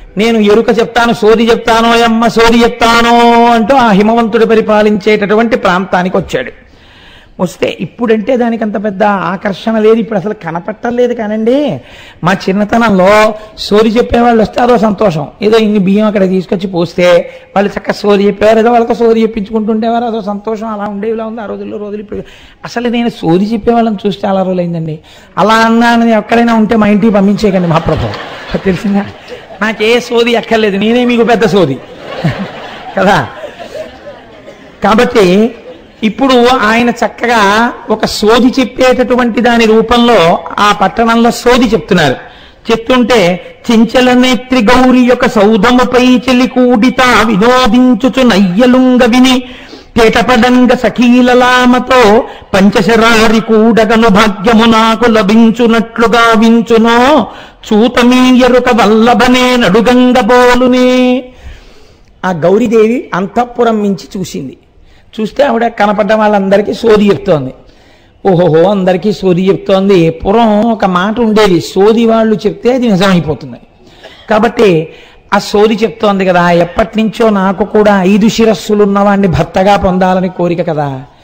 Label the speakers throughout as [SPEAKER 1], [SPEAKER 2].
[SPEAKER 1] నేను ఎరుక చెప్తాను సోది చెప్తానో ఎమ్మ సోది చెప్తానో అంటూ ఆ హిమవంతుడు పరిపాలించేటటువంటి ప్రాంతానికి వచ్చాడు వస్తే ఇప్పుడంటే దానికి అంత పెద్ద ఆకర్షణ లేదు ఇప్పుడు అసలు కనపట్టలేదు కానండి మా చిన్నతనంలో సోది చెప్పేవాళ్ళు వస్తే అదో సంతోషం ఏదో ఇన్ని బియ్యం అక్కడ తీసుకొచ్చి పోస్తే వాళ్ళు చక్కగా సోది చెప్పేవారు ఏదో వాళ్ళతో సోది చెప్పించుకుంటుండేవారు అదో సంతోషం అలా ఉండేవిలా ఉంది ఆ రోజుల్లో రోజులు ఇప్పుడు అసలు నేను సోది చెప్పేవాళ్ళని చూస్తే చాలా రోజులైందండి అలా అన్నాను ఎక్కడైనా ఉంటే మా ఇంటికి పంపించేయకండి మా ప్రభు తెలిసిందా నాకే సోది ఎక్కర్లేదు నేనే మీకు పెద్ద సోది కదా కాబట్టి ఇప్పుడు ఆయన చక్కగా ఒక సోది చెప్పేటటువంటి దాని రూపంలో ఆ పట్టణంలో సోది చెప్తున్నారు చెప్తుంటే చెంచల నేత్రి గౌరి యొక్క సౌధముపై చెలి కూడిత వినోదించుచు నయ్యలుంగ విని పేటపడంగ సఖీలలామతో పంచశరారి కూడగను భాగ్యము నాకు లభించునట్లుగా వించునో చూతమీయరుక వల్లభనే నడుగంగ బోలునే ఆ గౌరీదేవి అంతఃపురం మించి చూసింది చూస్తే ఆవిడ కనపడ్డ వాళ్ళందరికీ సోది చెప్తోంది ఓహోహో అందరికీ సోది చెప్తోంది పూర్వం ఒక మాట ఉండేది సోది వాళ్ళు చెప్తే అది నిజమైపోతుంది కాబట్టి ఆ సోది చెప్తోంది కదా ఎప్పటి నుంచో నాకు కూడా ఐదు శిరస్సులు ఉన్నవాడిని భర్తగా పొందాలని కోరిక కదా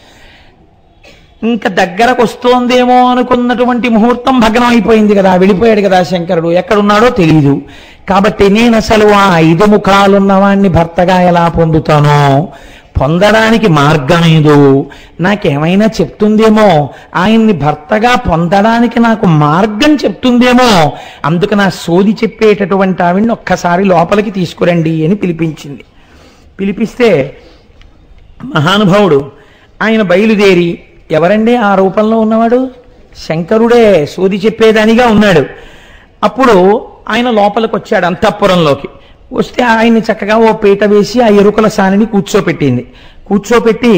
[SPEAKER 1] ఇంకా దగ్గరకు వస్తోందేమో అనుకున్నటువంటి ముహూర్తం భగ్నం అయిపోయింది కదా వెళ్ళిపోయాడు కదా శంకరుడు ఎక్కడున్నాడో తెలియదు కాబట్టి నేను అసలు ఆ ఐదు ముఖాలున్నవాణ్ణి భర్తగా ఎలా పొందుతానో పొందడానికి మార్గం ఏదో నాకేమైనా చెప్తుందేమో ఆయన్ని భర్తగా పొందడానికి నాకు మార్గం చెప్తుందేమో అందుకు నా సోది చెప్పేటటువంటి ఆవిడ్ని ఒక్కసారి లోపలికి తీసుకురండి అని పిలిపించింది పిలిపిస్తే మహానుభావుడు ఆయన బయలుదేరి ఎవరండి ఆ రూపంలో ఉన్నవాడు శంకరుడే సోది చెప్పేదానిగా ఉన్నాడు అప్పుడు ఆయన లోపలికి వచ్చాడు అంతఃపురంలోకి వస్తే ఆయన్ని చక్కగా ఓ పీట వేసి ఆ ఎరుకల సానిని కూర్చోపెట్టింది కూర్చోపెట్టి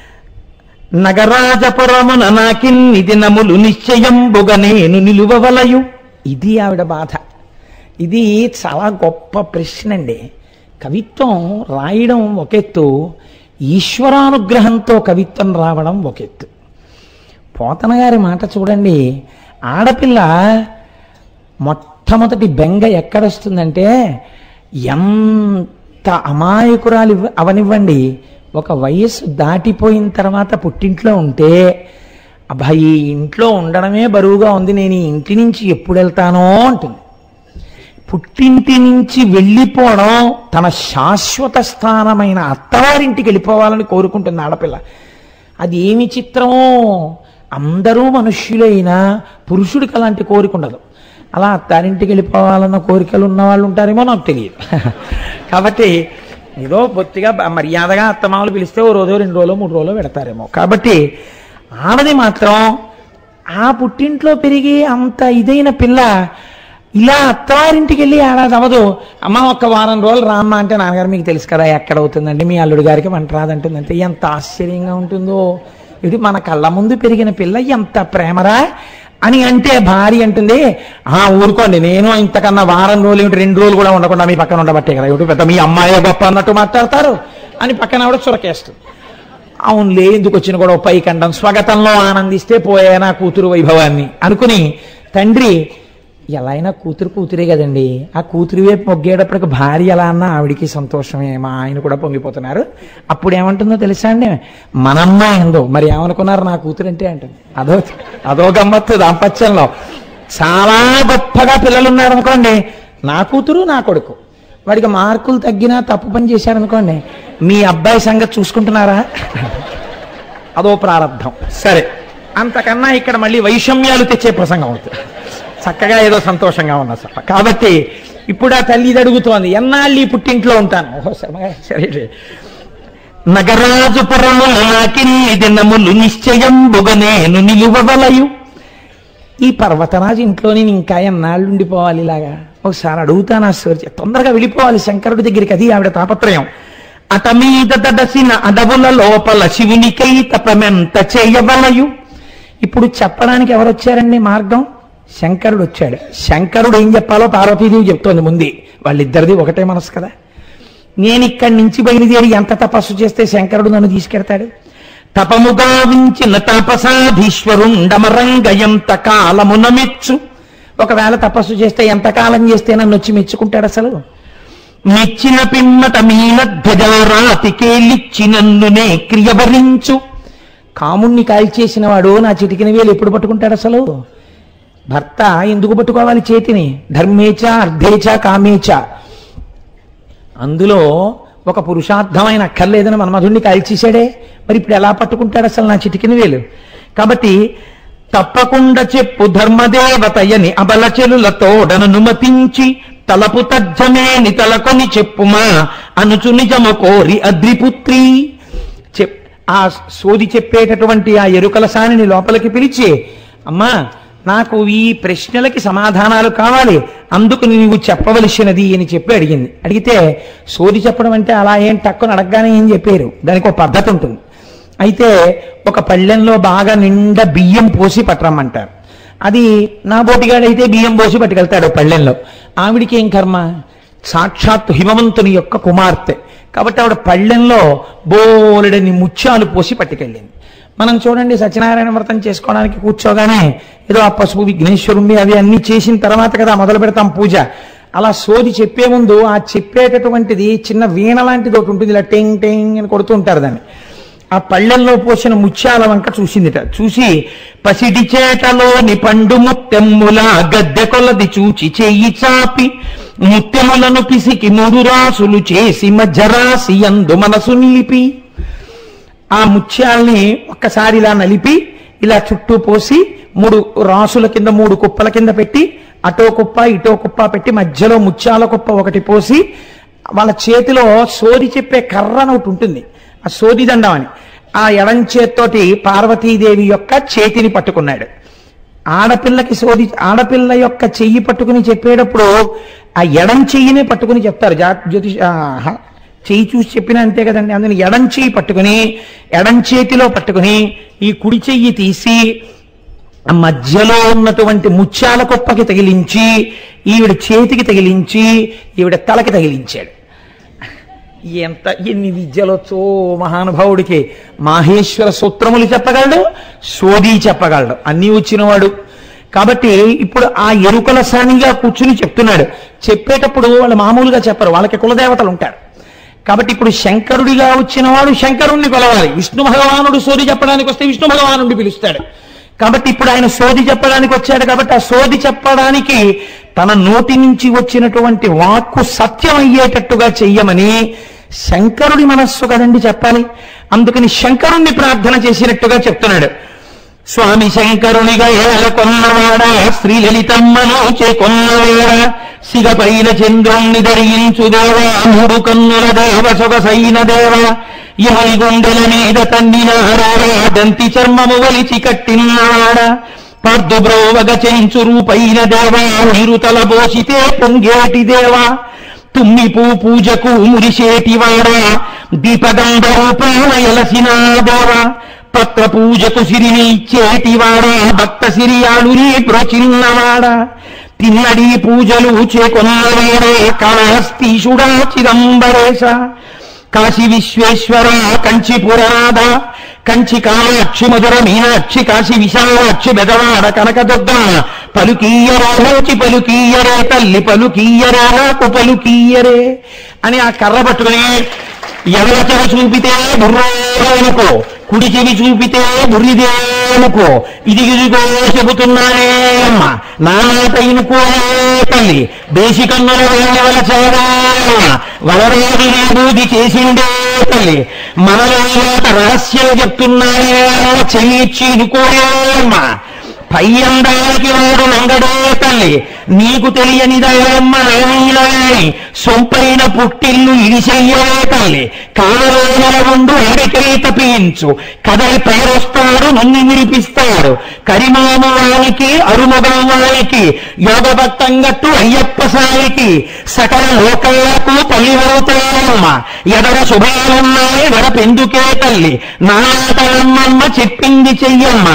[SPEAKER 1] నగరాజపురమున నాకిన్ని దినములు నిశ్చయంబుగ నేను నిలువవలయు ఇది ఆవిడ బాధ ఇది చాలా గొప్ప ప్రశ్న అండి కవిత్వం రాయడం ఒకెత్తు ఈశ్వరానుగ్రహంతో కవిత్వం రావడం ఒకెత్తు పోతన గారి మాట చూడండి ఆడపిల్ల మొట్టమొదటి బెంగ ఎక్కడొస్తుందంటే ఎంత అమాయకురాలు ఇవ్వ- అవనివ్వండి ఒక వయస్సు దాటిపోయిన తర్వాత పుట్టింట్లో ఉంటే అబ్బా ఈ ఇంట్లో ఉండడమే బరువుగా ఉంది నేను ఈ ఇంటి నుంచి ఎప్పుడు వెళ్తానో అంటుంది పుట్టింటి నుంచి వెళ్ళిపోవడం తన శాశ్వత స్థానమైన అత్తవారింటికి వెళ్ళిపోవాలని కోరుకుంటుంది ఆడపిల్ల అది ఏమి చిత్రమో అందరూ మనుష్యులైనా పురుషుడికి అలాంటి కోరిక ఉండదు అలా అత్తారింటికి వెళ్ళిపోవాలన్న కోరికలు ఉన్న వాళ్ళు ఉంటారేమో నాకు తెలియదు కాబట్టి ఏదో బొత్తిగా బ- మర్యాదగా అత్తమామలు పిలిస్తే ఓ రోజు రెండు రోజులు మూడు రోజులు పెడతారేమో కాబట్టి ఆడది మాత్రం ఆ పుట్టింట్లో పెరిగి అంత ఇదైన పిల్ల ఇలా అత్తవారింటికి వెళ్ళి ఏడాది అవ్వదు అమ్మ ఒక్క వారం రోజులు రామ్మ అంటే నాన్నగారు మీకు తెలుసు కదా ఎక్కడ అవుతుందండి మీ అల్లుడు గారికి వంట రాదంటుందంటే ఎంత ఆశ్చర్యంగా ఉంటుందో ఇది మన కళ్ళ ముందు పెరిగిన పిల్ల ఎంత ప్రేమరా అని అంటే భార్య అంటుంది ఆ ఊరుకోండి నేను ఇంతకన్నా వారం రోజులు ఏమిటి రెండు రోజులు కూడా ఉండకుండా మీ పక్కన ఉండబట్టే కదా ఏమిటి పెద్ద మీ అమ్మాయే గొప్ప అన్నట్టు మాట్లాడతారు అని పక్కన ఆవిడ చురకేస్తుంది అవునులే ఎందుకు వచ్చిన కూడా పైకి అంటాం స్వాగతంలో ఆనందిస్తే పోయే నా కూతురు వైభవాన్ని అనుకుని తండ్రి ఎలా అయినా కూతురు కూతురే కదండి ఆ కూతురు వైపు మొగ్గేటప్పటికి భార్య ఎలా అన్నా ఆవిడికి సంతోషమే మా ఆయన కూడా పొంగిపోతున్నారు అప్పుడు ఏమంటుందో తెలుసా అండి మనమ్మ ఎందో మరి ఏమనుకున్నారు నా కూతురు అంటే అంటుంది అదో అదో గమ్మత్తు దాంపత్యంలో చాలా గొప్పగా పిల్లలు ఉన్నారు అనుకోండి నా కూతురు నా కొడుకు వాడికి మార్కులు తగ్గినా తప్పు పని చేశారనుకోండి మీ అబ్బాయి సంగతి చూసుకుంటున్నారా అదో ప్రారంభం సరే అంతకన్నా ఇక్కడ మళ్ళీ వైషమ్యాలు తెచ్చే ప్రసంగం అవుతుంది చక్కగా ఏదో సంతోషంగా ఉన్నా సభ కాబట్టి ఇప్పుడు ఆ తల్లి ఇది అడుగుతోంది ఎన్నాళ్ళు ఈ పుట్టింట్లో ఉంటాను ఓహో సరే సరే నగరాజుపురములకిన్ని దినములు నిశ్చయంబుగ నేను నిలువవలయు ఈ పర్వతరాజు ఇంట్లో నేను ఇంకా ఎన్నాళ్ళు ఉండిపోవాలి ఇలాగా ఒకసారి అడుగుతాను ఆ సూర్య తొందరగా వెళ్ళిపోవాలి శంకరుడి దగ్గరికి అది ఆవిడ తాపత్రయం అట మీద దడసిన అడవుల లోపల శివునికై తపమెంత చేయవలయు ఇప్పుడు చెప్పడానికి ఎవరు వచ్చారండి మార్గం శంకరుడు వచ్చాడు శంకరుడు ఏం చెప్పాలో పార్వతీదేవి చెప్తోంది ముందే వాళ్ళిద్దరిది ఒకటే మనసు కదా నేను ఇక్కడి నుంచి బయలుదేరి ఎంత తపస్సు చేస్తే శంకరుడు నన్ను తీసుకెడతాడు తపముగా వించిన తపసాధీశ్వరుండమరంగ ఎంత కాలమున మెచ్చు ఒకవేళ తపస్సు చేస్తే ఎంతకాలం చేస్తే నన్ను వచ్చి మెచ్చుకుంటాడు అసలు
[SPEAKER 2] మెచ్చిన పిమ్మట మీన ధ్వజారాతికేలిచ్చి నన్నునే క్రియవరించు
[SPEAKER 1] కాముణ్ణి కాల్చేసిన వాడు నా చిటికిన వేలు ఎప్పుడు పట్టుకుంటాడు అసలు భర్త ఎందుకు పట్టుకోవాలి చేతిని ధర్మేచ అర్ధేచ కామేచ అందులో ఒక పురుషార్థమైన అక్కర్లేదని మన్మధుణ్ణి కాల్చేశాడే మరి ఇప్పుడు ఎలా పట్టుకుంటాడు అసలు నా చిటికిన వేలు కాబట్టి
[SPEAKER 2] తప్పకుండా చెప్పు ధర్మదేవతయని అబలచెలులతోడననుమతించి తలపు తజ్జమేని తలకొని చెప్పుమా అనుచు నిజము కోరి అద్రిపుత్రి
[SPEAKER 1] చెప్ ఆ సోది చెప్పేటటువంటి ఆ ఎరుకల సానిని లోపలికి పిలిచి అమ్మా నాకు ఈ ప్రశ్నలకి సమాధానాలు కావాలి అందుకు నీవు చెప్పవలసినది అని చెప్పి అడిగింది అడిగితే సోది చెప్పడం అంటే అలా ఏం టక్కున అడగగానే ఏం చెప్పారు దానికి ఒక పద్ధతి ఉంటుంది అయితే ఒక పళ్ళెంలో బాగా నిండా బియ్యం పోసి పట్టరమ్మంటారు అది నా బోటిగాడైతే బియ్యం పోసి పట్టుకెళ్తాడు పళ్ళెంలో ఆవిడికి ఏం కర్మ సాక్షాత్తు హిమవంతుని యొక్క కుమార్తె కాబట్టి ఆవిడ పళ్ళెంలో బోలెడని ముత్యాలు పోసి పట్టుకెళ్ళింది మనం చూడండి సత్యనారాయణ వ్రతం చేసుకోవడానికి కూర్చోగానే ఏదో ఆ పసుపు విఘ్నేశ్వరుణ్ణి అవి అన్ని చేసిన తర్వాత కదా మొదలు పెడతాం పూజ అలా సోది చెప్పే ముందు ఆ చెప్పేటటువంటిది చిన్న వీణ లాంటిది ఒకటి ఉంటుంది ఇలా టెంగ్ టెంగ్ అని కొడుతూ ఉంటారు దాన్ని ఆ పళ్ళెల్లో పోసిన ముత్యాల వంక చూసిందిట చూసి
[SPEAKER 2] పసిడి చేటలోని పండు ముత్తెమ్ముల గద్దె కొలది చూచి చెయ్యి చాపి ముత్తెములను పిసికి మూడు రాసులు చేసి మధ్యరాసి అందు మనసు నిలిపి
[SPEAKER 1] ఆ ముత్యాల్ని ఒక్కసారి ఇలా నలిపి ఇలా చుట్టూ పోసి మూడు రాసుల కింద మూడు కుప్పల కింద పెట్టి అటో కుప్ప ఇటో కుప్ప పెట్టి మధ్యలో ముత్యాల కుప్ప ఒకటి పోసి వాళ్ళ చేతిలో సోది చెప్పే కర్ర అని ఒకటి ఉంటుంది ఆ సోది దండం అని ఆ ఎడం చేత్తోటి పార్వతీదేవి యొక్క చేతిని పట్టుకున్నాడు ఆడపిల్లకి సోది ఆడపిల్ల యొక్క చెయ్యి పట్టుకుని చెప్పేటప్పుడు ఆ ఎడం చెయ్యినే పట్టుకుని చెప్తారు జా జ్యోతిష్ ఆ, హ- చెయ్యి చూసి చెప్పినా అంతే కదండి అందుకని ఎడం చెయ్యి పట్టుకుని ఎడం చేతిలో పట్టుకుని ఈ కుడి చెయ్యి తీసి ఆ మధ్యలో ఉన్నటువంటి ముత్యాల కుప్పకి తగిలించి ఈవిడ చేతికి తగిలించి ఈవిడ తలకి తగిలించాడు ఎంత ఎన్ని విద్యలొచ్చో మహానుభావుడికి మాహేశ్వర సూత్రములు చెప్పగలడు సోది చెప్పగలడు అన్నీ వచ్చినవాడు కాబట్టి ఇప్పుడు ఆ ఎరుకల సానిగా కూర్చుని చెప్తున్నాడు చెప్పేటప్పుడు వాళ్ళు మామూలుగా చెప్పరు వాళ్ళకి కులదేవతలు ఉంటారు కాబట్టి ఇప్పుడు శంకరుడిగా వచ్చిన వాడు శంకరుణ్ణి కొలవాలి విష్ణు భగవానుడు సోది చెప్పడానికి వస్తే విష్ణు భగవానుడిని పిలుస్తాడు కాబట్టి ఇప్పుడు ఆయన సోది చెప్పడానికి వచ్చాడు కాబట్టి ఆ సోది చెప్పడానికి తన నోటి నుంచి వచ్చినటువంటి వాక్కు సత్యం అయ్యేటట్టుగా చెయ్యమని శంకరుడి మనస్సు కదండి చెప్పాలి అందుకని శంకరుణ్ణి ప్రార్థన చేసినట్టుగా చెప్తున్నాడు
[SPEAKER 2] స్వామి శంకరునిగా ఏల కొన్నవాడా శ్రీ లలితమ్మను చేకొన్నవేడ సిగపైన చంద్రుణ్ణి ధరించు దేవా మూడు కన్నుల దేవ సొగసైన దేవ యముని గుండెల మీద తన్నినారా దంతి చర్మము వలిచి కట్టినవాడ పద్దు బ్రోవగ చెంచు రూపైన దేవా నీరు తలబోసితే పొంగేటి దేవా తుమ్మి పూ పూజకు మురిసేటివాడా దీపగంధ రూపాన ఎలసిన దేవా పత్ర పూజకు సిరిని ఇచ్చేటివాడా భక్త సిరియాళుని ప్రోచిన్నవాడా తిన్నడి పూజలు చేకొన్నవాడే కాళహస్తీషుడా చిదంబరేశ కాశీ విశ్వేశ్వర కంచిపురాద కంచి కామాక్షి మధుర మీనాక్షి కాశీ విశాలాక్షి బెదవాడ కనకదుర్గ పలుకీయరే మంచి పలుకీయరే తల్లి పలుకీయరే నాకు పలుకీయరే
[SPEAKER 1] అని ఆ కర్ర పట్టుకుని
[SPEAKER 2] ఎవరి చెవి చూపితే బుర్రోనుకో కుడి చెవి చూపితే బుర్రిదేనుకో ఇది ఇదిగో చెబుతున్నానే అమ్మ నా మాట ఇనుకోనే తల్లి దేశికన్నుల వెళ్ళవల చేరాయమ్మ వలరాజు బూది చేసిండే తల్లి మనలో మాట రహస్యం చెప్తున్నానే చెయ్యిచ్చి ఇనుకోనే అమ్మ పై అందానికి వాడు నంగడే తల్లి నీకు తెలియనిదయమ్మ నయనీలయాని సొంపైన పుట్టిల్లు ఇడిచెయ్యలే తల్లి కాలవేల ఉండు అడికై తప్పించు కదలి పేరొస్తాడు నన్ను విరిపిస్తాడు కరిమాము వానికి అరుమగం వానికి యోగభక్తంగట్టు అయ్యప్ప సాయికి సకల లోకాలకు తల్లివవుతాయమ్మ ఎదర శుభాలున్నాయి వరపెందుకే తల్లి నాటమ్మ చెప్పింది చెయ్యమ్మ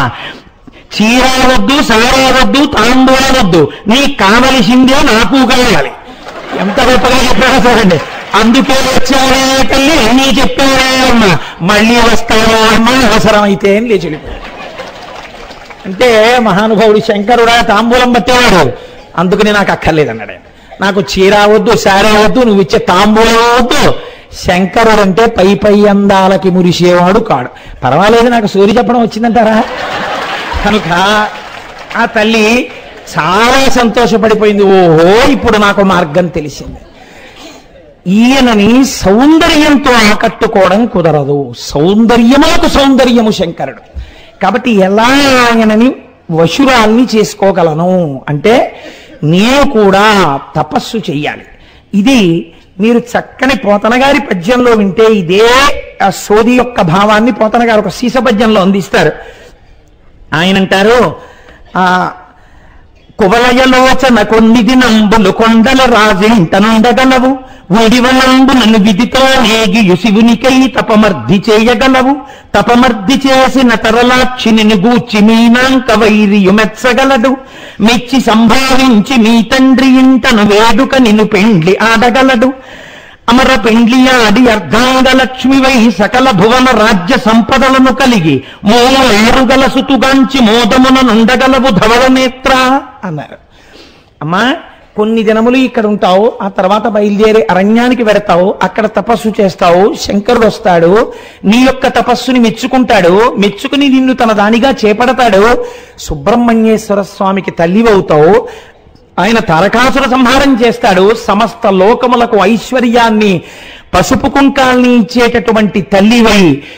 [SPEAKER 2] చీర వద్దు సారా వద్దు తాంబూల వద్దు నీకు కావలసిందే నాకు కావాలి
[SPEAKER 1] ఎంత గొప్పగా చెప్పారో చూడండి
[SPEAKER 2] అందుకే వచ్చానే తల్లి నీ చెప్పానే అమ్మ
[SPEAKER 1] మళ్ళీ వస్తాను అమ్మ అవసరమైతే అని లేచి వెళ్ళిపోయాడు. అంటే మహానుభావుడు శంకరుడా తాంబూలం పట్టేవాడు అందుకని నాకు అక్కర్లేదన్నాడు ఆయన నాకు చీర వద్దు శారీ వద్దు నువ్వు ఇచ్చే తాంబూలం వద్దు శంకరుడు అంటే పై పై అందాలకి మురిసేవాడు కాడు పర్వాలేదు నాకు సూర్య చెప్పడం వచ్చిందంటారా కనుక ఆ తల్లి చాలా సంతోషపడిపోయింది ఓహో ఇప్పుడు నాకు మార్గం తెలిసింది ఈయనని సౌందర్యంతో ఆకట్టుకోవడం కుదరదు సౌందర్యములకు సౌందర్యము శంకరుడు కాబట్టి ఎలా ఆయనని వశురాల్ని చేసుకోగలను అంటే నేను కూడా తపస్సు చెయ్యాలి ఇది మీరు చక్కని పోతన గారి పద్యంలో వింటే ఇదే ఆ సోది యొక్క భావాన్ని పోతన గారు ఒక సీస పద్యంలో అందిస్తారు ఆయన అంటారు ఆ కువలయలోచన కొన్ని దినంబులు కొండల రాజంటనుండగలవు ఒడివలంబు నన్ను విధితో నేగియు శివునికై తపమర్ధి చేయగలవు తపమర్ధి చేసిన తరలాక్షిని గూర్చి మీనాంక వైరియు మెచ్చగలడు మెచ్చి సంభావించి మీ తండ్రి ఇంటను వేడుక నిన్ను పెండ్లి ఆడగలడు అమర పెండ్లియాడి అర్ధాంగ లక్ష్మివై సకల భువన రాజ్య సంపదలను కలిగి మోమలేరుగల సుతుగాంచి మోదమున నుండగలవు ధవల నేత్ర అన్నారు అమ్మా కొన్ని దినములు ఇక్కడ ఉంటావు ఆ తర్వాత బయలుదేరి అరణ్యానికి వెడతావు అక్కడ తపస్సు చేస్తావు శంకరుడు వస్తాడు నీ యొక్క తపస్సుని మెచ్చుకుంటాడు మెచ్చుకుని నిన్ను తన దానిగా చేపడతాడు సుబ్రహ్మణ్యేశ్వర స్వామికి తల్లివవుతావు ఆయన తారకాసుర సంహారం చేస్తాడు సమస్త లోకములకు ఐశ్వర్యాన్ని పసుపు కుంకాల్ని ఇచ్చేటటువంటి తల్లివై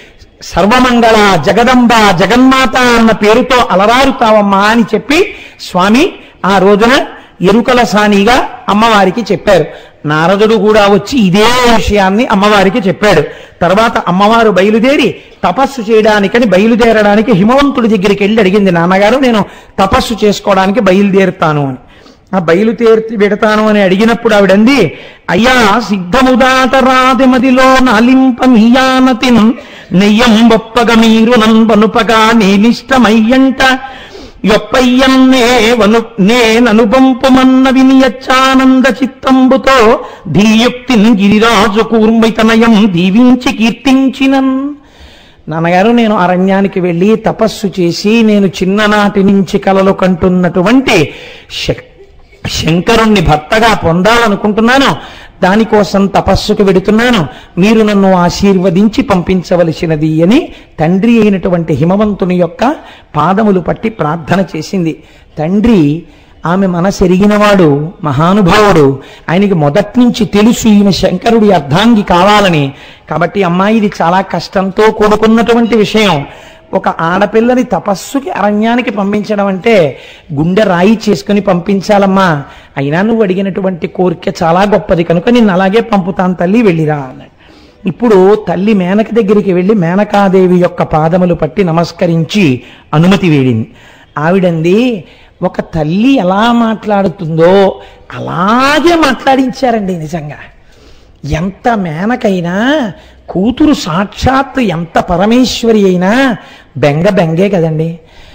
[SPEAKER 1] సర్వమంగళ జగదంబ జగన్మాత అన్న పేరుతో అలరారుతావమ్మా అని చెప్పి స్వామి ఆ రోజున ఎరుకల సానిగా అమ్మవారికి చెప్పారు నారదుడు కూడా వచ్చి ఇదే విషయాన్ని అమ్మవారికి చెప్పాడు తర్వాత అమ్మవారు బయలుదేరి తపస్సు చేయడానికని బయలుదేరడానికి హిమవంతుడి దగ్గరికి వెళ్ళి అడిగింది నాన్నగారు నేను తపస్సు చేసుకోవడానికి బయలుదేరుతాను అని ఆ బయలుదేరి పెడతాను అని అడిగినప్పుడు ఆవిడంది అయ్యా సిద్ధముదాట రాతిమదిలో నాలింప మీయానతిన్ నెయ్యం బొప్పగ మీరు నన్పనుపగా నేనిష్టమయ్యంట యొప్పయ్యన్నే వను నేననుపంపుమన్న వినియచ్చానంద చిత్తంబుతో ధీయుక్తిన్ గిరిరాజు కూర్మితనయం దీవించి కీర్తించినన్ నాన్నగారు నేను అరణ్యానికి వెళ్ళి తపస్సు చేసి నేను చిన్ననాటి నుంచి కలలు కంటున్నటువంటి శక్- శంకరుణ్ణి భర్తగా పొందాలనుకుంటున్నాను దానికోసం తపస్సుకు వెడుతున్నాను మీరు నన్ను ఆశీర్వదించి పంపించవలసినది అని తండ్రి అయినటువంటి హిమవంతుని యొక్క పాదములు పట్టి ప్రార్థన చేసింది తండ్రి ఆమె మనసెరిగినవాడు మహానుభావుడు ఆయనకి మొదటి నుంచి తెలుసు ఈమె శంకరుడి అర్ధాంగి కావాలని కాబట్టి అమ్మాయి ఇది చాలా కష్టంతో కూడుకున్నటువంటి విషయం ఒక ఆడపిల్లని తపస్సుకి అరణ్యానికి పంపించడం అంటే గుండె రాయి చేసుకుని పంపించాలమ్మా అయినా నువ్వు అడిగినటువంటి కోరిక చాలా గొప్పది కనుక నిన్ను అలాగే పంపుతాను తల్లి వెళ్ళిరా అన్నాడు ఇప్పుడు తల్లి మేనక దగ్గరికి వెళ్ళి మేనకాదేవి యొక్క పాదములు పట్టి నమస్కరించి అనుమతి వేడింది ఆవిడంది ఒక తల్లి ఎలా మాట్లాడుతుందో అలాగే మాట్లాడించారండి నిజంగా ఎంత మేనకైనా కూతురు సాక్షాత్తు ఎంత పరమేశ్వరి అయినా బెంగ బెంగే కదండి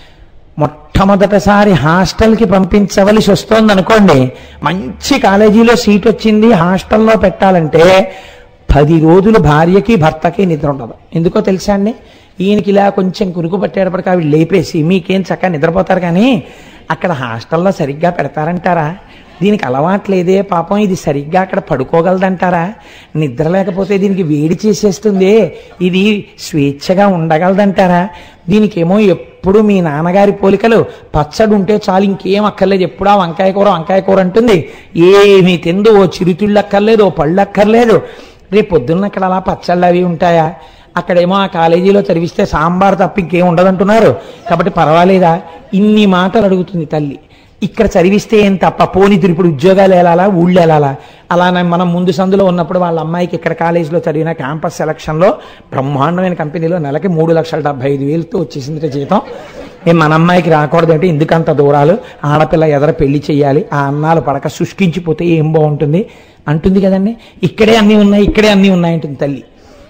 [SPEAKER 1] మొట్టమొదటిసారి హాస్టల్కి పంపించవలసి వస్తోంది అనుకోండి మంచి కాలేజీలో సీట్ వచ్చింది హాస్టల్లో పెట్టాలంటే పది రోజులు భార్యకి భర్తకి నిద్ర ఉండదు ఎందుకో తెలుసా అండి ఈయనకి ఇలా కొంచెం కురుకు పట్టేటప్పటికి ఆవిడ లేపేసి మీకేం చక్కగా నిద్రపోతారు కానీ అక్కడ హాస్టల్లో సరిగ్గా పెడతారంటారా దీనికి అలవాట్లేదే పాపం ఇది సరిగ్గా అక్కడ పడుకోగలదంటారా నిద్ర లేకపోతే దీనికి వేడి చేసేస్తుంది ఇది స్వేచ్ఛగా ఉండగలదంటారా దీనికేమో ఎప్పుడు మీ నాన్నగారి పోలికలు పచ్చడి ఉంటే చాలు ఇంకేం అక్కర్లేదు ఎప్పుడా వంకాయ కూర వంకాయ కూర అంటుంది ఏమీ తిందు ఓ చిరుతిళ్ళు అక్కర్లేదు ఓ పళ్ళు అక్కర్లేదు రేపు పొద్దున్న అక్కడ అలా పచ్చళ్ళు అవి ఉంటాయా అక్కడేమో ఆ కాలేజీలో చదివిస్తే సాంబార్ తప్ప ఇంకేం ఉండదంటున్నారు కాబట్టి పర్వాలేదా ఇన్ని మాటలు అడుగుతుంది తల్లి ఇక్కడ చదివిస్తే ఏం తప్ప పోనీతులు ఇప్పుడు ఉద్యోగాలు వెళ్ళాలా ఊళ్ళు వెళ్ళాలా అలానే మనం ముందు సందులో ఉన్నప్పుడు వాళ్ళ అమ్మాయికి ఇక్కడ కాలేజీలో చదివిన క్యాంపస్ సెలక్షన్లో బ్రహ్మాండమైన కంపెనీలో నెలకి మూడు లక్షల డెబ్బై ఐదు వేలతో వచ్చేసింది జీతం ఏ మన అమ్మాయికి రాకూడదంటే ఎందుకంత దూరాలు ఆడపిల్ల ఎదర పెళ్లి చేయాలి ఆ అన్నాలు పడక శుష్కించిపోతే ఏం బాగుంటుంది అంటుంది కదండి ఇక్కడే అన్నీ ఉన్నాయి ఇక్కడే అన్నీ ఉన్నాయి అంటుంది తల్లి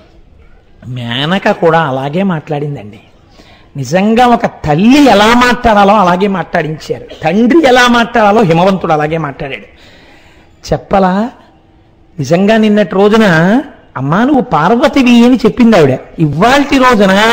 [SPEAKER 1] మేనక కూడా అలాగే మాట్లాడిందండి నిజంగా ఒక తల్లి ఎలా మాట్లాడాలో అలాగే మాట్లాడించారు తండ్రి ఎలా మాట్లాడాలో హిమవంతుడు అలాగే మాట్లాడాడు చెప్పలా నిజంగా నిన్నటి రోజున అమ్మా నువ్వు పార్వతివి అని చెప్పింది ఆవిడ ఇవాల్టి రోజున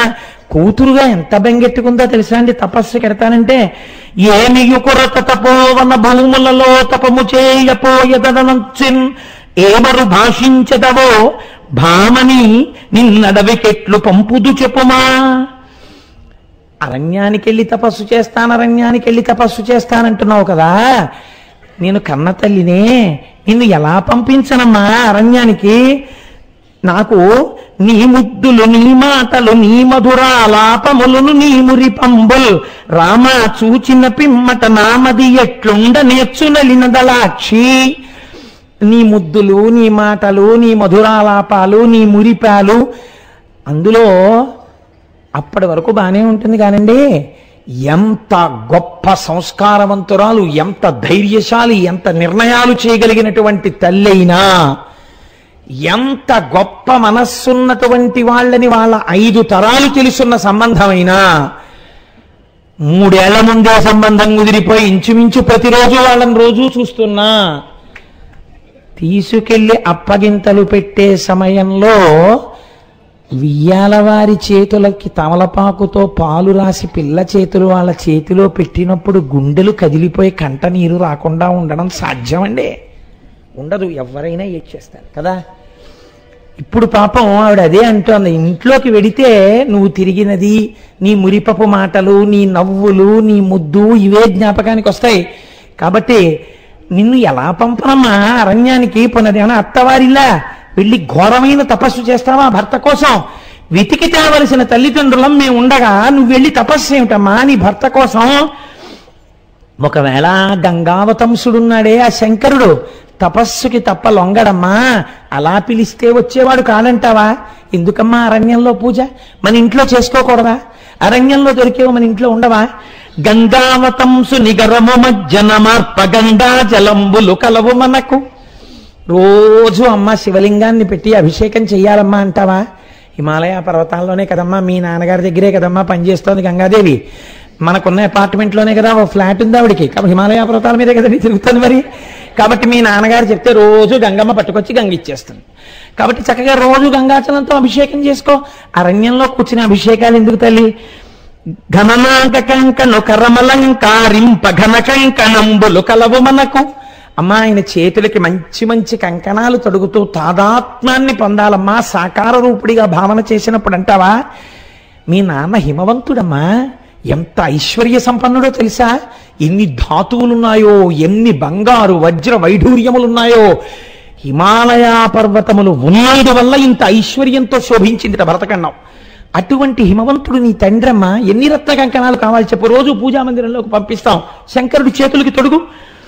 [SPEAKER 1] కూతురుగా ఎంత బెంగెట్టుకుందో తెలుసా అండి తపస్సు కెడతానంటే
[SPEAKER 2] ఏమియు కొరత తపోవన భూములలో తపము చేయపోయదనంచిన్ ఏమరు భాషించదవో భామని నిన్నడవికెట్లు పంపుదు చెప్పుమా
[SPEAKER 1] అరణ్యానికి వెళ్ళి తపస్సు చేస్తాను అరణ్యానికి వెళ్ళి తపస్సు చేస్తానంటున్నావు కదా నేను కన్న తల్లినే నిన్ను ఎలా పంపించనమ్మా అరణ్యానికి నాకు నీ ముద్దులు నీ మాటలు నీ మధురాలాపములను నీ మురి పంబుల్ రామ చూచిన పిమ్మట నామది ఎట్లుండ నేర్చునలినదలాక్షి నీ ముద్దులు నీ మాటలు నీ మధురాలాపాలు నీ మురిపాలు అందులో అప్పటి వరకు బాగానే ఉంటుంది కానండి ఎంత గొప్ప సంస్కారవంతురాలు ఎంత ధైర్యశాలి ఎంత నిర్ణయాలు చేయగలిగినటువంటి తల్లి అయినా ఎంత గొప్ప మనస్సున్నటువంటి వాళ్ళని వాళ్ళ ఐదు తరాలు తెలుసున్న సంబంధమైనా మూడేళ్ల ముందే సంబంధం కుదిరిపోయి ఇంచుమించు ప్రతిరోజు వాళ్ళని రోజు చూస్తున్నా తీసుకెళ్లి అప్పగింతలు పెట్టే సమయంలో వియ్యాలవారి చేతులకి తమలపాకుతో పాలు రాసి పిల్ల చేతులు వాళ్ళ చేతిలో పెట్టినప్పుడు గుండెలు కదిలిపోయి కంట నీరు రాకుండా ఉండడం సాధ్యమండి ఉండదు ఎవరైనా ఏడ్చేస్తారు కదా ఇప్పుడు పాపం ఆవిడ అదే అంటోంది ఇంట్లోకి వెడితే నువ్వు తిరిగినది నీ మురిపపు మాటలు నీ నవ్వులు నీ ముద్దు ఇవే జ్ఞాపకానికి వస్తాయి కాబట్టి నిన్ను ఎలా పంపనమ్మా అరణ్యానికి పునదేమన్నా అత్తవారిలా వెళ్ళి ఘోరమైన తపస్సు చేస్తావా భర్త కోసం వెతికి తేవలసిన తల్లిదండ్రులం మేము ఉండగా నువ్వు వెళ్ళి తపస్సు ఏమిటమ్మా నీ భర్త కోసం ఒకవేళ గంగావతంసుడున్నాడే ఆ శంకరుడు తపస్సుకి తప్ప లొంగడమ్మా అలా పిలిస్తే వచ్చేవాడు కాదంటావా ఎందుకమ్మా అరణ్యంలో పూజ మన ఇంట్లో చేసుకోకూడదా అరణ్యంలో దొరికేవు మన ఇంట్లో ఉండవా
[SPEAKER 2] గంగావతంసు నిగరము మజ్జనమార్ప గంగా జలంబులు కలవు మనకు
[SPEAKER 1] రోజు అమ్మ శివలింగాన్ని పెట్టి అభిషేకం చెయ్యాలమ్మా అంటావా హిమాలయ పర్వతాల్లోనే కదమ్మా మీ నాన్నగారి దగ్గరే కదమ్మా పనిచేస్తోంది గంగాదేవి మనకున్న అపార్ట్మెంట్లోనే కదా ఓ ఫ్లాట్ ఉంది ఆవిడికి కాబట్టి హిమాలయ పర్వతాల మీదే కదండి తిరుగుతుంది మరి కాబట్టి మీ నాన్నగారు చెప్తే రోజు గంగమ్మ పట్టుకొచ్చి గంగ ఇచ్చేస్తుంది కాబట్టి చక్కగా రోజు గంగాచలంతో అభిషేకం చేసుకో అరణ్యంలో కూర్చుని అభిషేకాలు ఎందుకు తల్లి
[SPEAKER 2] ఘననాంక కంకను కరమలంకారింప ఘన కంకణంబులు కలవు మనకు
[SPEAKER 1] అమ్మా ఆయన చేతులకి మంచి మంచి కంకణాలు తొడుగుతూ తాదాత్మ్యాన్ని పొందాలమ్మా సాకార రూపుడిగా భావన చేసినప్పుడు అంటావా మీ నాన్న హిమవంతుడమ్మా ఎంత ఐశ్వర్య సంపన్నుడో తెలుసా ఎన్ని ధాతువులున్నాయో ఎన్ని బంగారు వజ్ర వైఢూర్యములున్నాయో హిమాలయ పర్వతములు ఉన్నందు వల్ల ఇంత ఐశ్వర్యంతో శోభించింది భరతఖండం అటువంటి హిమవంతుడు నీ తండ్రమ్మ ఎన్ని రత్న కంకణాలు కావాలి చెప్పు రోజు పూజా మందిరంలోకి పంపిస్తాం శంకరుడి చేతులకి తొడుగు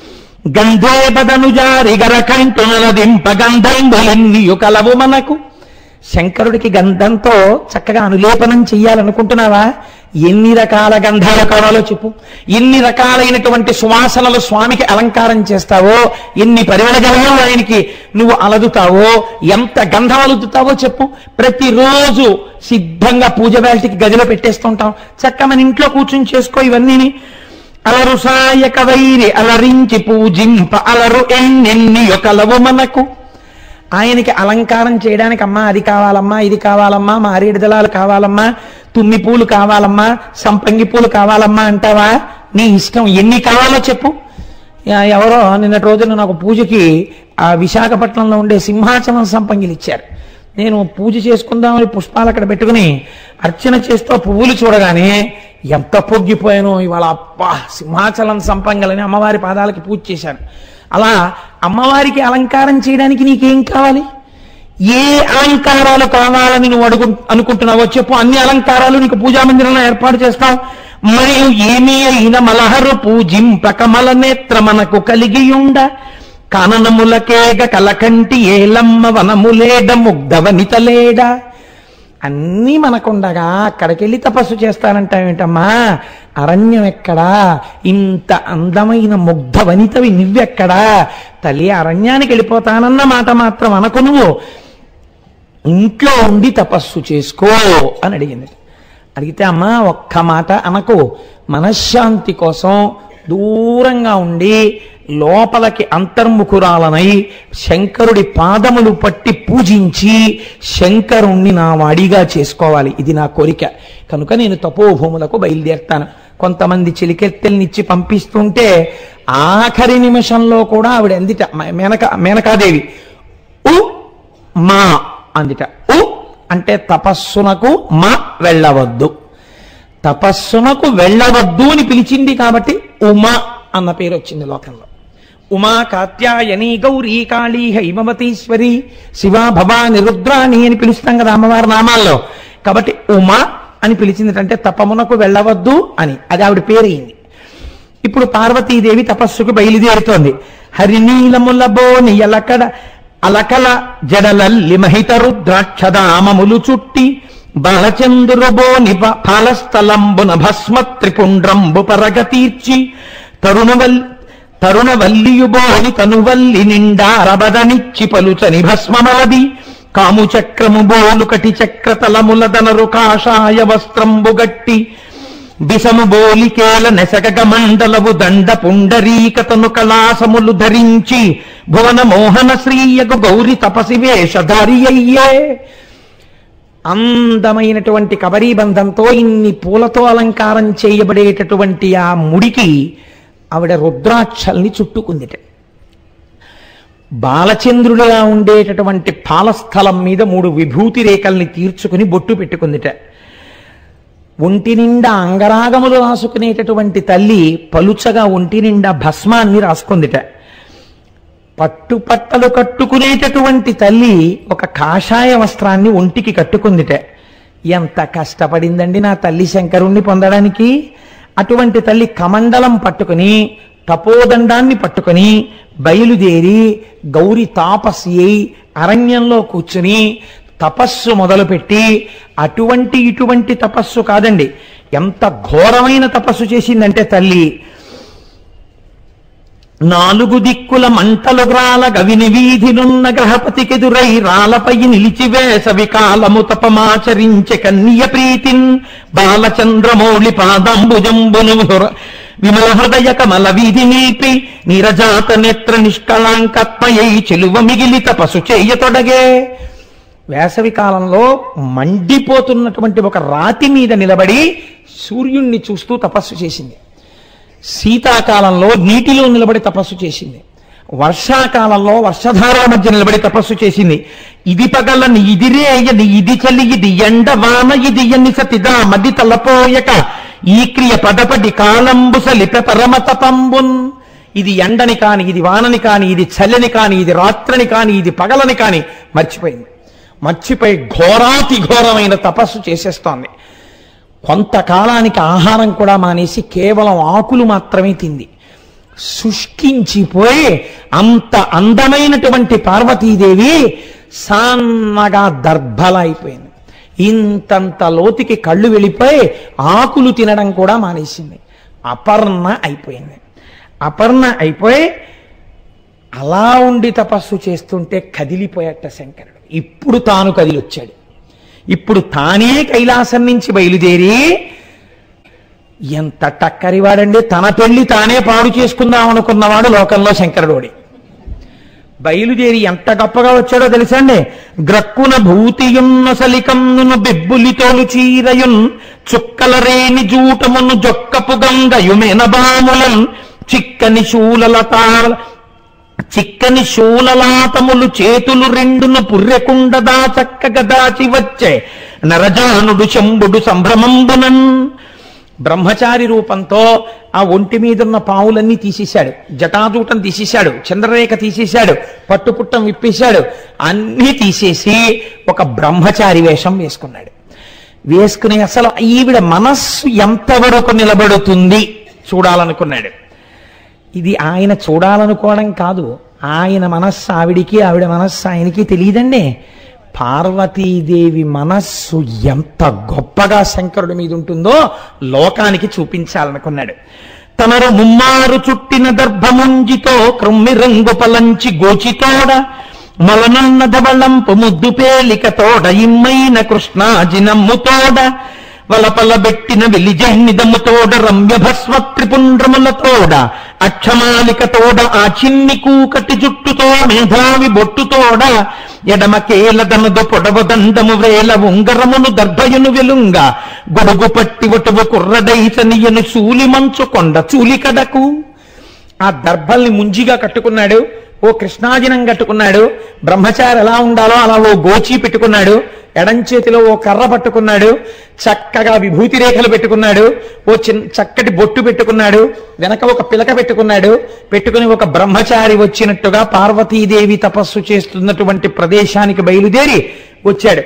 [SPEAKER 2] గంధే బదను జారి గరకంటునదింప గంధంబులెన్నియు కలవు మనకు
[SPEAKER 1] శంకరుడికి గంధంతో చక్కగా అనులేపనం చెయ్యాలనుకుంటున్నావా ఎన్ని రకాల గంధాలు కావాలో చెప్పు ఎన్ని రకాలైనటువంటి సువాసనలు స్వామికి అలంకారం చేస్తావో ఎన్ని పరిమళ జలం ఆయనకి నువ్వు అలదుతావో ఎంత గంధం అలుదుతావో చెప్పు ప్రతిరోజు సిద్ధంగా పూజ వేళటికి గదిలో పెట్టేస్తుంటాం చక్క మన ఇంట్లో కూర్చుని చేసుకో ఇవన్నీని
[SPEAKER 2] అలరు సాయక వైరి అలరించి పూజింప అలరు ఎన్నెన్ని కలవు మనకు
[SPEAKER 1] ఆయనకి అలంకారం చేయడానికి అమ్మా అది కావాలమ్మా ఇది కావాలమ్మా మారేడు దళాలు కావాలమ్మా తుమ్మి పూలు కావాలమ్మా సంపంగి పూలు కావాలమ్మా అంటావా నీ ఇష్టం ఎన్ని కావాలో చెప్పు యా- ఎవరో నిన్నటి రోజున నాకు పూజకి ఆ విశాఖపట్నంలో ఉండే సింహాచలం సంపంగిలు ఇచ్చారు నేను పూజ చేసుకుందామని పుష్పాలు అక్కడ పెట్టుకుని అర్చన చేస్తూ పువ్వులు చూడగానే ఎంత పొగ్గిపోయానో ఇవాళ అబ్బా సింహాచలం సంపంగలని అమ్మవారి పాదాలకి పూజ చేశాను అలా అమ్మవారికి అలంకారం చేయడానికి నీకేం కావాలి ఏ అలంకారాలు కావాలని నువ్వు అడుగు అనుకుంటున్నావో చెప్పు అన్ని అలంకారాలు నీకు పూజా మందిరంలో ఏర్పాటు చేస్తాం
[SPEAKER 2] మరియు ఏమీ అయిన మలహరు పూజింపక మల నేత్ర మనకు కలిగియుండ కాననములకేగ కలకంటి ఏలమ్మ వనములేడ ముగ్ధవనితలేడ
[SPEAKER 1] అన్నీ మనకుండగా అక్కడికెళ్ళి తపస్సు చేస్తానంటావేంటమ్మా అరణ్యం ఎక్కడా ఇంత అందమైన ముగ్ధ వనితవి నువ్వెక్కడా తల్లి అరణ్యానికి వెళ్ళిపోతానన్న మాట మాత్రం అనకు నువ్వు ఇంట్లో ఉండి తపస్సు చేసుకో అని అడిగింది అడిగితే అమ్మా ఒక్క మాట అనకు మనశ్శాంతి కోసం దూరంగా ఉండి లోపలికి అంతర్ముఖురాలనై శంకరుడి పాదములు పట్టి పూజించి శంకరుణ్ణి నా వాడిగా చేసుకోవాలి ఇది నా కోరిక కనుక నేను తపోభూములకు బయలుదేరుతాను కొంతమంది చిలికెత్తెల్నిచ్చి పంపిస్తుంటే ఆఖరి నిమిషంలో కూడా ఆవిడ ఎందిట మేనక మేనకాదేవి ఉ మా అందిట ఉ అంటే తపస్సునకు మా వెళ్ళవద్దు తపస్సునకు వెళ్ళవద్దు అని పిలిచింది కాబట్టి ఉమా అన్న పేరు వచ్చింది లోకంలో ఉమా కాత్యాయని గౌరీ కాళీ హైమవతీశ్వరి శివ భవాని రుద్రాణి అని పిలుస్తాం కదా అమ్మవారి నామాల్లో కాబట్టి ఉమా అని పిలిచింది తపమునకు వెళ్ళవద్దు అని అది ఆవిడ పేరయింది ఇప్పుడు పార్వతీదేవి తపస్సుకు బయలుదేరుతోంది హరినీలముల బోని ఎలకడ అలకల జడలల్లి మహిత రుద్రాక్షదామములు చుట్టి బాలచంద్రు బోని ప- ఫలస్థలంబున భస్మ త్రిపుండ్రంబు పరగతీర్చి తరుణవల్ తరుణవల్లియు బోని తనువల్లి నిండారబదనిచ్చి పలుచని భస్మమలది కాము చక్రము బోలు కటి చక్ర తలముల దనరు కాషాయ వస్త్రంబు గట్టి బిసము బోలికేల నెసగగ మండలవు దండ పుండరీకతను కళాసములు ధరించి భువన మోహన శ్రీయగు గౌరి తపసి వేషధారి అయ్యే అందమైనటువంటి కబరీబంధంతో ఇన్ని పూలతో అలంకారం చేయబడేటటువంటి ఆ ముడికి ఆవిడ రుద్రాక్షల్ని చుట్టుకుందిట బాలచంద్రుడిగా ఉండేటటువంటి పాలస్థలం మీద మూడు విభూతి రేఖల్ని తీర్చుకుని బొట్టు పెట్టుకుందిట ఒంటి నిండా అంగరాగములు రాసుకునేటటువంటి తల్లి పలుచగా ఒంటి నిండా భస్మాన్ని రాసుకుందిట పట్టుపట్టలు కట్టుకునేటటువంటి తల్లి ఒక కాషాయ వస్త్రాన్ని ఒంటికి కట్టుకుందిట ఎంత కష్టపడిందండి నా తల్లి శంకరుణ్ణి పొందడానికి అటువంటి తల్లి కమండలం పట్టుకుని తపోదండాన్ని పట్టుకుని బయలుదేరి గౌరి తాపసి అయి అరణ్యంలో కూర్చుని తపస్సు మొదలుపెట్టి అటువంటి ఇటువంటి తపస్సు కాదండి ఎంత ఘోరమైన తపస్సు చేసిందంటే తల్లి నాలుగు దిక్కుల మంటలు గ్రాల గవిని వీధినున్న గ్రహపతికెదురై రాలపై నిలిచివేస వికాలము తపమాచరించె కన్య ప్రీతిన్ బాలచంద్రమౌళి పాదంబుజంబును హృ- విమల హృదయ కమల వీధి నీపి నిరజాత నేత్ర నిష్కళాంకత్మయై చెలువ మిగిలి తపస్సు చేయతొడగే వేసవి కాలంలో మండిపోతున్నటువంటి ఒక రాతి మీద నిలబడి సూర్యుణ్ణి చూస్తూ తపస్సు చేసింది శీతాకాలంలో నీటిలో నిలబడి తపస్సు చేసింది వర్షాకాలంలో వర్షధార మధ్య నిలబడి తపస్సు చేసింది ఇది పగలని ఇది రేయని ఇది చలి ఇది ఎండ వాన ఇది ఎన్ని సతిదా మది తలపోయక ఈ క్రియ పదపటి కాలంబు సలిప పరమ తపంబున్ ఇది ఎండని కాని ఇది వానని కాని ఇది చల్లని కాని ఇది రాత్రని కాని ఇది పగలని కాని మర్చిపోయింది మర్చిపోయి ఘోరాతి ఘోరమైన తపస్సు చేసేస్తోంది కొంతకాలానికి ఆహారం కూడా మానేసి కేవలం ఆకులు మాత్రమే తింది శుష్కించిపోయి అంత అందమైనటువంటి పార్వతీదేవి సన్నగా దర్భల అయిపోయింది ఇంతంత లోతుకి కళ్ళు వెళ్ళిపోయి ఆకులు తినడం కూడా మానేసింది అపర్ణ అయిపోయింది అపర్ణ అయిపోయి అలా ఉండి తపస్సు చేస్తుంటే కదిలిపోయట శంకరుడు ఇప్పుడు తాను కదిలొచ్చాడు ఇప్పుడు తానే కైలాసం నుంచి బయలుదేరి ఎంత టక్కరివాడండి తన పెళ్లి తానే పాడు చేసుకుందాం అనుకున్నవాడు లోకంలో శంకరుడోడి బయలుదేరి ఎంత గొప్పగా వచ్చాడో తెలుసండి గ్రక్కున భూతియున్న సలికమ్మును బిబ్బులితోలు చీరయున్ చుక్కల రేని జూటమును జొక్కపు గంగయుమెన బాములన్ చిక్కని శూలలతాల చిక్కని శూలలాతములు చేతులు రెండును పుర్రెకుండదా చక్కగా దాచి వచ్చే నరజానుడు శంభుడు సంభ్రమంబునన్ బ్రహ్మచారి రూపంతో ఆ ఒంటి మీదున్న పావులన్నీ తీసేశాడు జటాజూటం తీసేశాడు చంద్రరేఖ తీసేశాడు పట్టుపుట్టం విప్పేశాడు అన్నీ తీసేసి ఒక బ్రహ్మచారి వేషం వేసుకున్నాడు వేసుకుని అసలు ఈవిడ మనస్సు ఎంతవరకు నిలబడుతుంది చూడాలనుకున్నాడు ఇది ఆయన చూడాలనుకోవడం కాదు ఆయన మనస్సు ఆవిడికి ఆవిడ మనస్సు ఆయనకి తెలియదండి పార్వతీదేవి మనస్సు ఎంత గొప్పగా శంకరుడి మీద ఉంటుందో లోకానికి చూపించాలనుకున్నాడు తనరు ముమ్మారు చుట్టిన దర్భముంజితో క్రొమ్మి రంగు పలంచి గోచితోడ మలనున్న ధవళంపు ముద్దు పేలిక తోడ ఇమ్మైన కృష్ణాజినమ్ముతోడ
[SPEAKER 2] వలపల బెట్టిన వెలిజన్నిదముతోడ రమ్య భస్మ త్రిపుండ్రములతోడ అక్షమాలికతోడ ఆ చిన్ని కూకటి జుట్టుతో మేధావి బొట్టుతోడ ఎడమ కేలదనదు పొడవ దండము వేల ఉంగరమును దర్భయును వెలుంగ గొడుగు పట్టి ఒటువు కుర్రడైసనియను సూలి మంచు కొండ చూలికడకు
[SPEAKER 1] ఆ దర్భల్ని ముంజిగా కట్టుకున్నాడు ఓ కృష్ణాజినం కట్టుకున్నాడు బ్రహ్మచారి ఎలా ఉండాలో అలా ఓ గోచి పెట్టుకున్నాడు ఎడం చేతిలో ఓ కర్ర పట్టుకున్నాడు చక్కగా విభూతి రేఖలు పెట్టుకున్నాడు ఓ చిన్న చక్కటి బొట్టు పెట్టుకున్నాడు వెనక ఒక పిలక పెట్టుకున్నాడు పెట్టుకుని ఒక బ్రహ్మచారి వచ్చినట్టుగా పార్వతీదేవి తపస్సు చేస్తున్నటువంటి ప్రదేశానికి బయలుదేరి వచ్చాడు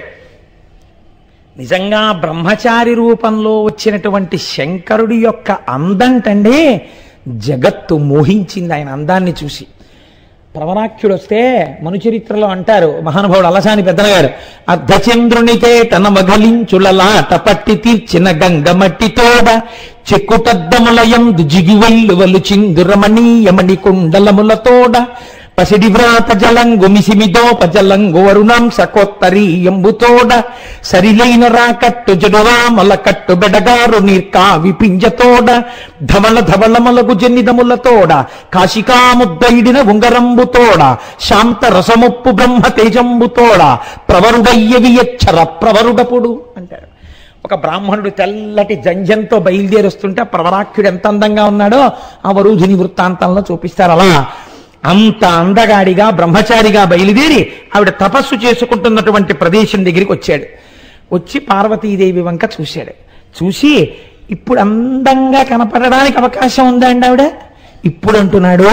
[SPEAKER 1] నిజంగా బ్రహ్మచారి రూపంలో వచ్చినటువంటి శంకరుడి యొక్క అందంటండి జగత్తు మోహించింది ఆయన అందాన్ని చూసి ప్రవరాఖ్యుడు వస్తే మనుచరిత్రలో అంటారు మహానుభావుడు అలసాని పెద్దన గారు అర్ధచంద్రునికే తన మగలించులలాట పట్టి తీర్చిన గంగమట్టి తోడ చెక్కుటద్దములయందు జిగివెల్లువలు చిందురమణీయమణి కుండలముల తోడ పసిడి వ్రాత జలంగు మిసిమిదోప జలంగు వరుణాంశ కొత్తరీయంబుతోడ సరిలైన రాకట్టు జడురామల కట్టు బెడగారు నీర్కావి పింజతోడ ధవళ ధవళమలగు జన్నిదములతోడ కాశికాముద్దైడిన ఉంగరంబుతోడ శాంత రసముప్పు బ్రహ్మ తేజంబుతోడ ప్రవరుడయ్యవి యచ్చర ప్రవరుడపుడు అంటారు ఒక బ్రాహ్మణుడు తెల్లటి జంజంతో బయలుదేరి వస్తుంటే ఆ ప్రవరాఖ్యుడు ఎంత అందంగా ఉన్నాడో ఆ వరుధుని వృత్తాంతంలో చూపిస్తారు అలా అంత అందగాడిగా బ్రహ్మచారిగా బయలుదేరి ఆవిడ తపస్సు చేసుకుంటున్నటువంటి ప్రదేశం దగ్గరికి వచ్చాడు వచ్చి పార్వతీదేవి వంక చూశాడు చూసి ఇప్పుడు అందంగా కనపడడానికి అవకాశం ఉందా అండి ఆవిడ ఇప్పుడు అంటున్నాడు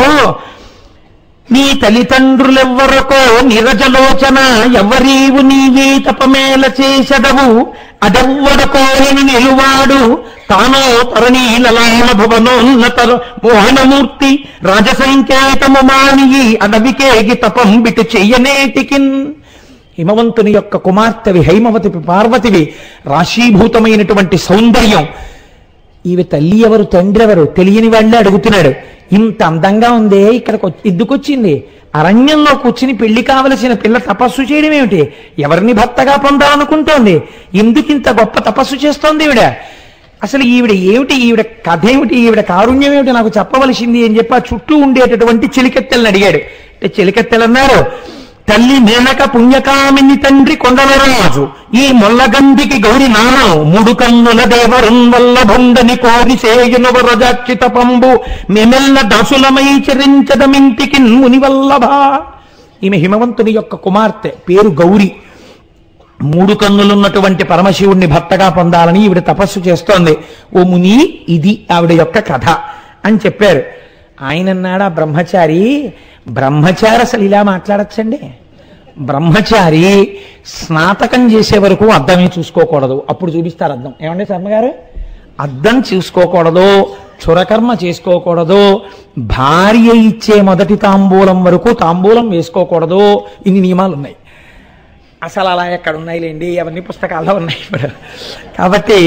[SPEAKER 1] నీ తల్లిదండ్రులెవ్వరకో నిరజలోచన ఎవరీవు నీవే తపమేల చేసదవు అదెవ్వడకో నేను నిలువాడు తానో తరణీలలామ భువనోన్నత మోహనమూర్తి రాజసంకేతము మానియి అడవికేగి తపం బిటు చెయ్యనేటికిన్ హిమవంతుని యొక్క కుమార్తెవి హైమవతివి పార్వతివి రాశీభూతమైనటువంటి సౌందర్యం ఈమె తల్లి ఎవరు తండ్రి ఎవరు తెలియని వాళ్ళే అడుగుతున్నాడు ఇంత అందంగా ఉందే ఇక్కడికి వచ్చి- ఎందుకొచ్చింది అరణ్యంలో కూర్చుని పెళ్లి కావలసిన పిల్ల తపస్సు చేయడం ఏమిటి ఎవరిని భర్తగా పొందాలనుకుంటోంది ఎందుకు ఇంత గొప్ప తపస్సు చేస్తోంది ఈవిడ అసలు ఈవిడ ఏమిటి ఈవిడ కథ ఏమిటి ఈవిడ కారుణ్యం ఏమిటి నాకు చెప్పవలసింది అని చెప్పి ఆ చుట్టూ ఉండేటటువంటి చెలికెత్తెలను అడిగాడు అంటే చెలికెత్తెలు అన్నారు తల్లి మేనక పుణ్యకామిని తండ్రి కొండలరాజు ఈ మొల్లగంధికి గౌరి నానం మూడు కన్నుల దేవరుం వల్ల బొందని కోరి సేయునవ రజాక్షిత పంబు మెమెల్ల దాసులమై చరించదమింటికి మునివల్లభా ఈమె హిమవంతుని యొక్క కుమార్తె పేరు గౌరి మూడు కన్నులున్నటువంటి పరమశివుణ్ణి భర్తగా పొందాలని ఈవిడ తపస్సు చేస్తోంది ఓ ముని ఇది ఆవిడ యొక్క కథ అని చెప్పారు ఆయన అన్నాడు ఆ బ్రహ్మచారి బ్రహ్మచారి అసలు ఇలా మాట్లాడచ్చండి బ్రహ్మచారి స్నాతకం చేసే వరకు అద్దమే చూసుకోకూడదు అప్పుడు చూపిస్తారు అద్దం ఏమండి శర్మగారు అద్దం చూసుకోకూడదు చురకర్మ చేసుకోకూడదు భార్య ఇచ్చే మొదటి తాంబూలం వరకు తాంబూలం వేసుకోకూడదు ఇన్ని నియమాలు ఉన్నాయి అసలు అలా ఎక్కడ ఉన్నాయిలేండి అవన్నీ పుస్తకాల్లో ఉన్నాయి ఇప్పుడు కాబట్టి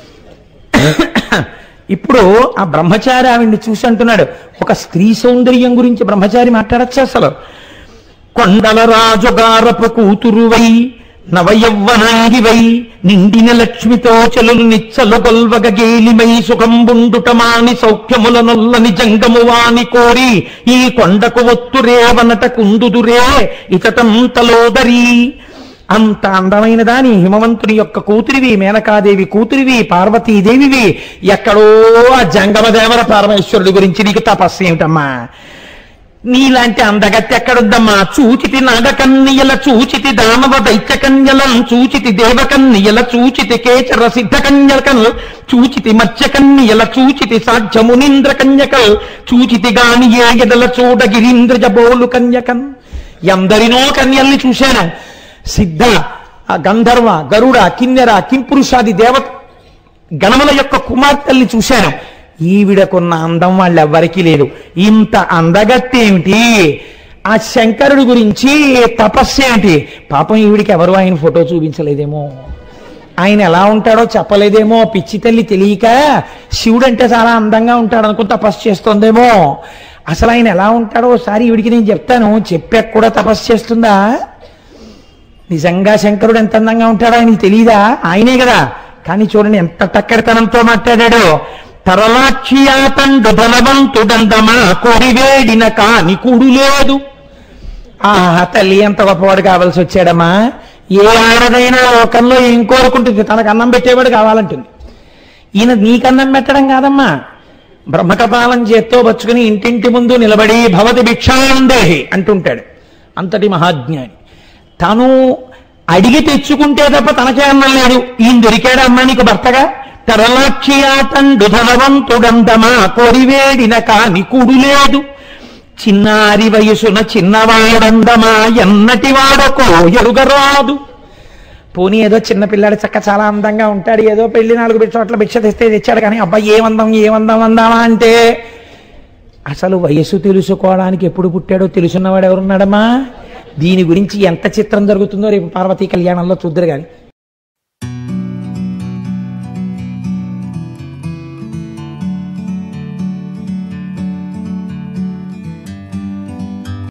[SPEAKER 1] ఇప్పుడు ఆ బ్రహ్మచారి ఆవిడ్ని చూసి అంటున్నాడు ఒక స్త్రీ సౌందర్యం గురించి బ్రహ్మచారి మాట్లాడచ్చు అసలు కొండల రాజుగారపు కూతురువై నవయవ్వనాంగివై నిండిన లక్ష్మితో చెలులు నిచ్చలు గొల్వగ గేలిమై సుఖంబుండుటమాని సౌఖ్యముల నొల్లని జంగము వాని కోరి ఈ కొండకు ఒత్తురేవనట కుందుదురే ఇతటం తలోదరి అంత అందమైన దాని హిమవంతుని యొక్క కూతురివి మేనకాదేవి కూతురివి పార్వతీదేవివి ఎక్కడో ఆ జంగమదేవర పరమేశ్వరుడి గురించి నీకు తపస్సు ఏమిటమ్మా నీలాంటి అందగత్తి ఎక్కడుద్దమ్మా చూచితి నాగకన్నియల చూచితి దానవ దైత్య కన్యలం చూచితి దేవకన్నియల చూచితి కేచర సిద్ధ కన్యకల్ చూచితి మత్స్య కన్యల చూచితి సాధ్య మునీంద్ర కన్యకల్ చూచితి గాని ఏ ఎదల చూడ గిరీంద్రజ బోలు కన్యకన్ ఎందరినో కన్యల్ని చూశాను సిద్ధ ఆ గంధర్వ గరుడ కిన్నెర కింపురుషాది దేవత గణముల యొక్క కుమార్తెల్ని చూశాను ఈవిడకున్న అందం వాళ్ళెవ్వరికీ లేదు ఇంత అందగత్తి ఏమిటి ఆ శంకరుడి గురించి తపస్సు ఏమిటి పాపం ఈవిడికి ఎవరు ఆయన ఫోటో చూపించలేదేమో ఆయన ఎలా ఉంటాడో చెప్పలేదేమో పిచ్చి తల్లి తెలియక శివుడు అంటే చాలా అందంగా ఉంటాడు అనుకుని తపస్సు చేస్తోందేమో అసలు ఆయన ఎలా ఉంటాడో ఒకసారి ఈవిడికి నేను చెప్తాను చెప్పాక కూడా తపస్సు చేస్తుందా నిజంగా శంకరుడు ఎంత అందంగా ఉంటాడో ఆయనకి తెలియదా ఆయనే కదా కానీ చూడండి ఎంత టక్కరితనంతో మాట్లాడాడో
[SPEAKER 2] తరలాక్షియాతండు ధనవంతుడందమా కొరివేడిన కాని కుడు లేదు
[SPEAKER 1] ఆ తల్లి ఎంత గొప్పవాడు కావాల్సి వచ్చాడమ్మా ఏ ఆడదైనా లోకంలో ఏం కోరుకుంటుంది తనకు అన్నం పెట్టేవాడు కావాలంటుంది ఈయన నీకన్నం పెట్టడం కాదమ్మా బ్రహ్మకపాలం చేత్తో బచ్చుకుని ఇంటింటి ముందు నిలబడి భవతి భిక్షాందేహి అంటుంటాడు అంతటి మహాజ్ఞాని తను అడిగి తెచ్చుకుంటే తప్ప తనకే అన్నం లేదు ఈయన దొరికాడు అమ్మ నీకు భర్తగా
[SPEAKER 2] తరలాక్షియాతండు ధనవంతుడందమా కొరివేడిన కాని కుడు లేదు చిన్నారి వయసున చిన్నవాడందమా ఎన్నటి వాడకో ఎరుగరాదు
[SPEAKER 1] పోనీ ఏదో చిన్న పిల్లాడు చక్క చాలా అందంగా ఉంటాడు ఏదో పెళ్లి నాలుగు బిడ్డ చోట్ల భిక్ష తెస్తే తెచ్చాడు కానీ అబ్బాయి ఏమందాం ఏమందాం అందామా అంటే అసలు వయస్సు తెలుసుకోవడానికి ఎప్పుడు పుట్టాడో తెలుసున్నవాడు ఎవరున్నాడమ్మా దీని గురించి ఎంత చిత్రం జరుగుతుందో రేపు పార్వతీ కళ్యాణంలో చూద్దరు కానీ